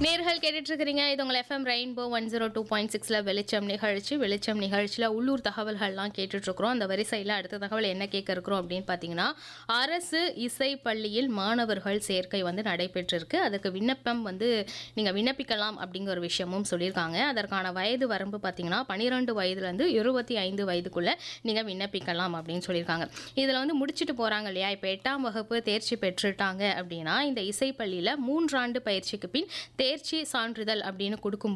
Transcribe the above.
நேர்கள் கேட்டுட்டு இருக்கிறீங்க இது உங்கள் FM rainbow one zero two point சிக்ஸில் வெளிச்சம் நிகழ்ச்சி வெளிச்சம் நிகழ்ச்சியில் உள்ளூர் தகவல்கள்லாம் கேட்டுட்டு இருக்கிறோம் அந்த வரிசையில் அடுத்த தகவல் என்ன கேட்க இருக்கிறோம் அப்படின்னு பார்த்தீங்கன்னா அரசு இசை பள்ளியில் மாணவர்கள் சேர்க்கை வந்து நடைபெற்றிருக்கு அதுக்கு விண்ணப்பம் வந்து நீங்கள் விண்ணப்பிக்கலாம் அப்படிங்கிற ஒரு விஷயமும் சொல்லியிருக்காங்க அதற்கான வயது வரம்பு பார்த்தீங்கன்னா பன்னிரெண்டு வயதுலேருந்து இருபத்தி ஐந்து வயதுக்குள்ளே நீங்கள் விண்ணப்பிக்கலாம் அப்படின்னு சொல்லியிருக்காங்க இதில் வந்து முடிச்சுட்டு போகிறாங்க இல்லையா இப்போ எட்டாம் வகுப்பு தேர்ச்சி பெற்றுட்டாங்க அப்படின்னா இந்த இசைப்பள்ளியில் மூன்றாண்டு பயிற்சிக்கு பின் தேர்ச்சி சான்றிதழ் அப்படின்னு கொடுக்கும்